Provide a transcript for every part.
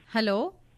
Hello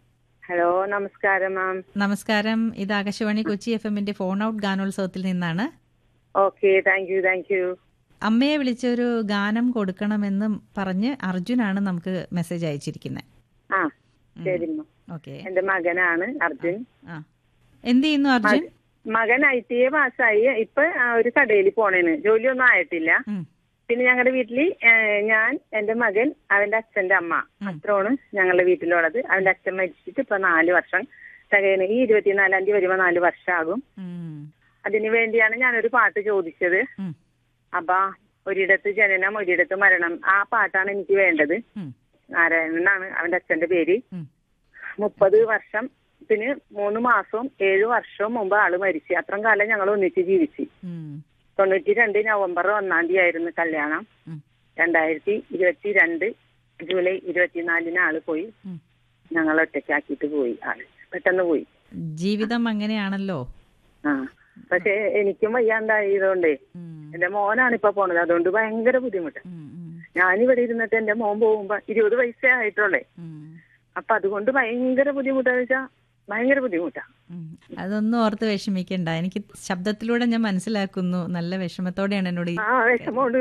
hello നമസ്കാരം ma'am നമസ്കാരം ഇത് ആകാശവാണി കൊച്ചി എഫ് എമ്മിന്റെ ഫോൺ ഔട്ട് ഗാനോത്സവത്തിൽ നിന്നാണ് okay thank you thank you അമ്മയെ വിളിച്ചൊരു ഗാനം കൊടുക്കണമെന്ന് പറഞ്ഞ് അർജുനാണ് നമുക്ക് മെസ്സേജ് അയച്ചിരിക്കുന്നത് ആ ശരി മാം ഓക്കെ എന്റെ മകനാണ് അർജുൻ ആ എന്ത് ചെയ്യുന്നു അർജുൻ മകൻ ഐ ടി എ പാസ്സായി ഇപ്പൊ ആ, ഒരു കടയിൽ പോണേന് ജോലിയൊന്നും ആയിട്ടില്ല ഉം, പിന്നെ ഞങ്ങളുടെ വീട്ടില് ഏ, ഞാൻ എന്റെ മകൻ അവന്റെ അച്ഛന്റെ അമ്മ ഉം. അത്രയാണ് ഞങ്ങളുടെ വീട്ടിലുള്ളത് അവന്റെ അച്ഛൻ മരിച്ചിട്ട് ഇപ്പൊ നാല് വർഷം തികയണ ഈ ഇരുപത്തിനാലാം തീയതി വരുമ്പോ നാല് വർഷമാകും ഉം, അതിനു വേണ്ടിയാണ് ഞാനൊരു പാട്ട് ചോദിച്ചത് ഉം, അപ്പൊ ഒരിടത്ത് ജനനം ഒരിടത്ത് മരണം ആ പാട്ടാണ് എനിക്ക് വേണ്ടത് ഉം, നാരായണൻ എന്നാണ് അവന്റെ അച്ഛന്റെ പേര് ഉം. മുപ്പത് വർഷത്തിന് മൂന്ന് മാസവും ഏഴു വർഷവും മുമ്പ് ആള് മരിച്ചു അത്രയും കാലം ഞങ്ങൾ ഒന്നിച്ച് ജീവിച്ചു ഉം, തൊണ്ണൂറ്റി രണ്ട് നവംബർ ഒന്നാം തീയതി ആയിരുന്നു കല്യാണം ഉം, രണ്ടായിരത്തി ഇരുപത്തി രണ്ട് ജൂലൈ ഇരുപത്തിനാലിന് ആള് പോയി ഉം. ഞങ്ങൾ ഒറ്റയ്ക്കാക്കിയിട്ട് പോയി ആള് പെട്ടെന്ന് പോയി ജീവിതം അങ്ങനെയാണല്ലോ ആ പക്ഷെ എനിക്കും വയ്യാണ്ടായതുകൊണ്ടേ ഉം, എന്റെ മോനാണ് ഇപ്പൊ പോണത് അതുകൊണ്ട് ഭയങ്കര ബുദ്ധിമുട്ട് ഉം, ഉം, ഞാനിവിടെ ഇരുന്നിട്ട് എന്റെ മോൻ പോകുമ്പോ ഇരുപത് വയസ്സേ ആയിട്ടുള്ളേ ഉം, അപ്പൊ അതുകൊണ്ട് ഭയങ്കര ബുദ്ധിമുട്ടാന്ന് വെച്ചാ ഭയങ്കര ബുദ്ധിമുട്ടാ ഉം. അതൊന്നും ഓർത്ത് വിഷമിക്കണ്ട എനിക്ക് ശബ്ദത്തിലൂടെ ഞാൻ മനസ്സിലാക്കുന്നു നല്ല വിഷമത്തോടെയാണ് എന്നോട് ഈ- ആ വിഷമോട്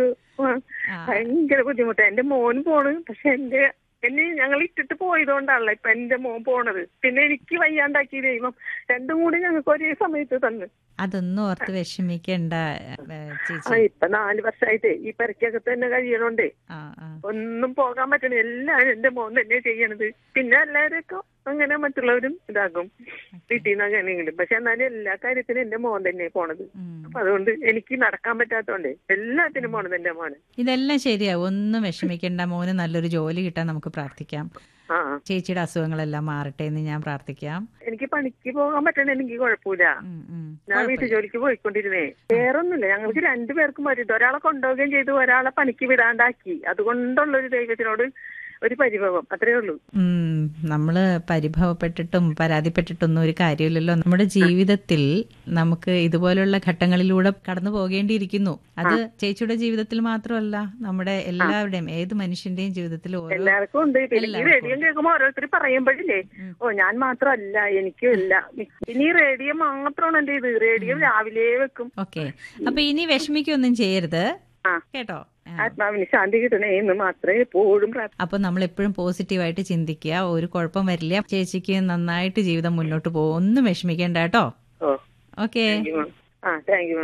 ആ, ഭയങ്കര ബുദ്ധിമുട്ടാ എന്റെ മോൻ പോണ് പക്ഷെ എന്റെ എന്നെ ഞങ്ങൾ ഇട്ടിട്ട് പോയതുകൊണ്ടാണല്ലോ ഇപ്പൊ എന്റെ മോൻ പോണത് പിന്നെ എനിക്ക് വയ്യാണ്ടാക്കി ദൈവം രണ്ടും കൂടി ഞങ്ങൾക്ക് ഒരേ സമയത്ത് തന്നു അതൊന്നും ഓർത്ത് വിഷമിക്കണ്ട ഏ, ആ ചേച്ചി ഇപ്പൊ നാല് വർഷമായിട്ട് ഈ പെരക്കകത്ത് തന്നെ കഴിയണോണ്ടേ ആ ആ ഒന്നും പോകാൻ പറ്റണ എല്ലാം എന്റെ മോൻ തന്നെ ചെയ്യണത് പിന്നെ എല്ലാവരൊക്കെ അങ്ങനെ മറ്റുള്ളവരും ഇതാക്കും വീട്ടിൽ നിന്നാണെങ്കിലും പക്ഷെ എന്നാലും എല്ലാ കാര്യത്തിനും എന്റെ മോൻ തന്നെ പോണത് ഉം. അപ്പൊ അതുകൊണ്ട് എനിക്ക് നടക്കാൻ പറ്റാത്തോണ്ടേ എല്ലാത്തിനും പോണത് എന്റെ മോന് ഇതെല്ലാം ശരിയാവും ഒന്നും വിഷമിക്കണ്ട മോന് നല്ലൊരു ജോലി കിട്ടാൻ നമുക്ക് പ്രാർത്ഥിക്കാം ആ ചേച്ചിയുടെ അസുഖങ്ങളെല്ലാം മാറട്ടെ എന്ന് ഞാൻ പ്രാർത്ഥിക്കാം എനിക്ക് പണിക്ക് പോകാൻ പറ്റണ എനിക്ക് കുഴപ്പമില്ല ഉം, ഉം. ഞാൻ വീട്ടു ജോലിക്ക് പോയിക്കൊണ്ടിരുന്നേ വേറൊന്നുമില്ല ഞങ്ങൾക്ക് രണ്ടുപേർക്കും പറ്റിട്ട് ഒരാളെ കൊണ്ടുപോവുകയും ചെയ്തു ഒരാളെ പണിക്ക് വിടാണ്ടാക്കി അതുകൊണ്ടുള്ളൊരു ദൈവത്തിനോട് ഒരു പരിഭവം അത്രേ ഉള്ളൂ ഉം, നമ്മള് പരിഭവപ്പെട്ടിട്ടും പരാതിപ്പെട്ടിട്ടൊന്നും ഒരു കാര്യമില്ലല്ലോ നമ്മുടെ ജീവിതത്തിൽ നമുക്ക് ഇതുപോലുള്ള ഘട്ടങ്ങളിലൂടെ കടന്നു പോകേണ്ടിയിരിക്കുന്നു അത് ചേച്ചിയുടെ ജീവിതത്തിൽ മാത്രമല്ല നമ്മുടെ എല്ലാവരുടെയും ഏത് മനുഷ്യന്റെയും ജീവിതത്തിൽ ഓരോ എല്ലാവർക്കും ഉണ്ട് പിന്നെ ഈ റേഡിയോ കേൾക്കുമ്പോ ഓരോരുത്തർ പറയുമ്പോഴില്ലേ ഉം. ഓ ഞാൻ മാത്രമല്ല എനിക്കും ഇല്ല ഇനി റേഡിയോ മാത്രമാണ് എന്റെ ഇത് റേഡിയോ രാവിലെ വെക്കും ഓക്കെ അപ്പൊ ഇനി വിഷമിക്കൊന്നും ചെയ്യരുത് ആ. കേട്ടോ ആ. ആത്മാവിന് ശാന്തി കിട്ടണേ എന്ന് മാത്രമേ എപ്പോഴും പ്രാർത്ഥന അപ്പൊ നമ്മൾ എപ്പോഴും പോസിറ്റീവായിട്ട് ചിന്തിക്കുക ഒരു കുഴപ്പം വരില്ല ചേച്ചിക്ക് നന്നായിട്ട് ജീവിതം മുന്നോട്ട് പോകും ഒന്നും വിഷമിക്കേണ്ട കേട്ടോ ഓ ഓക്കെ താങ്ക് യു മാം ആ താങ്ക് യു മാം